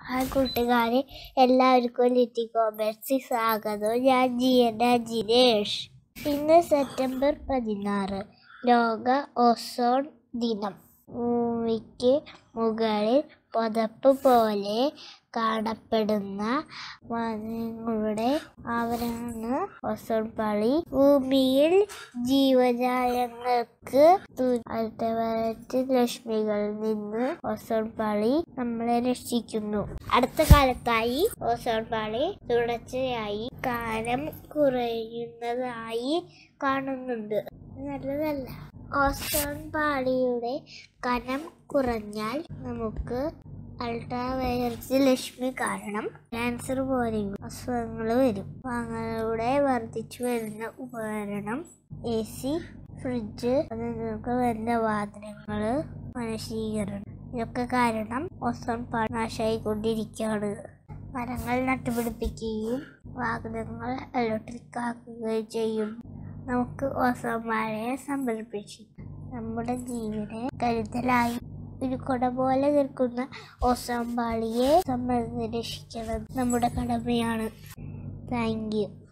hi കൂട്ടുകാരെ എല്ലാവർക്കും ലിറ്റി കോമേഴ്സി സ്വാഗതം ഞാൻ ജിയന ജിനേഷ് ഇന്ന് സെപ്റ്റംബർ പതിനാറ് ലോക ഓസോൺ ദിനം ഭൂമിക്ക് മുകളിൽ പുതപ്പ് പോലെ കാണപ്പെടുന്ന മരങ്ങളുടെ ആവരണമാണ് ഓസോൺ പാളി ഭൂമിയിൽ ജീവജാലങ്ങൾക്ക് അൾട്ടവയലറ്റ് രശ്മികളിൽ നിന്ന് ഓസോൺ പാളി നമ്മളെ രക്ഷിക്കുന്നു അടുത്ത കാലത്തായി ഓസോൺ പാളി തുടർച്ചയായി കാലം കുറയുന്നതായി കാണുന്നുണ്ട് നല്ലതല്ല ഓസോൺ പാളിയുടെ കനം കുറഞ്ഞാൽ നമുക്ക് അൾട്രാവയലറ്റ് രശ്മി കാരണം ക്യാൻസർ പോലെയുള്ള അസുഖങ്ങൾ വരും വാങ്ങലുടെ വർദ്ധിച്ചു വരുന്ന ഉപകരണം എ സി ഫ്രിഡ്ജ് അതിൽ നിന്നൊക്കെ വരുന്ന വാഹനങ്ങൾ മനുഷ്യീകരണം ഇതൊക്കെ കാരണം ഓസോൺ പാളി നാശമായിക്കൊണ്ടിരിക്കുകയാണ് മരങ്ങൾ നട്ടുപിടിപ്പിക്കുകയും വാഹനങ്ങൾ ഇലക്ട്രിക് ആക്കുകയും ചെയ്യും നമുക്ക് ഓസോൺ പാളിയെ സംരക്ഷിക്കാം നമ്മുടെ ജീവനെ കരുതലായി ഒരു കുട പോലെ നിൽക്കുന്ന ഓസോൺ പാളിയെ സംരക്ഷിക്കണം നമ്മുടെ കടമയാണ് താങ്ക് യു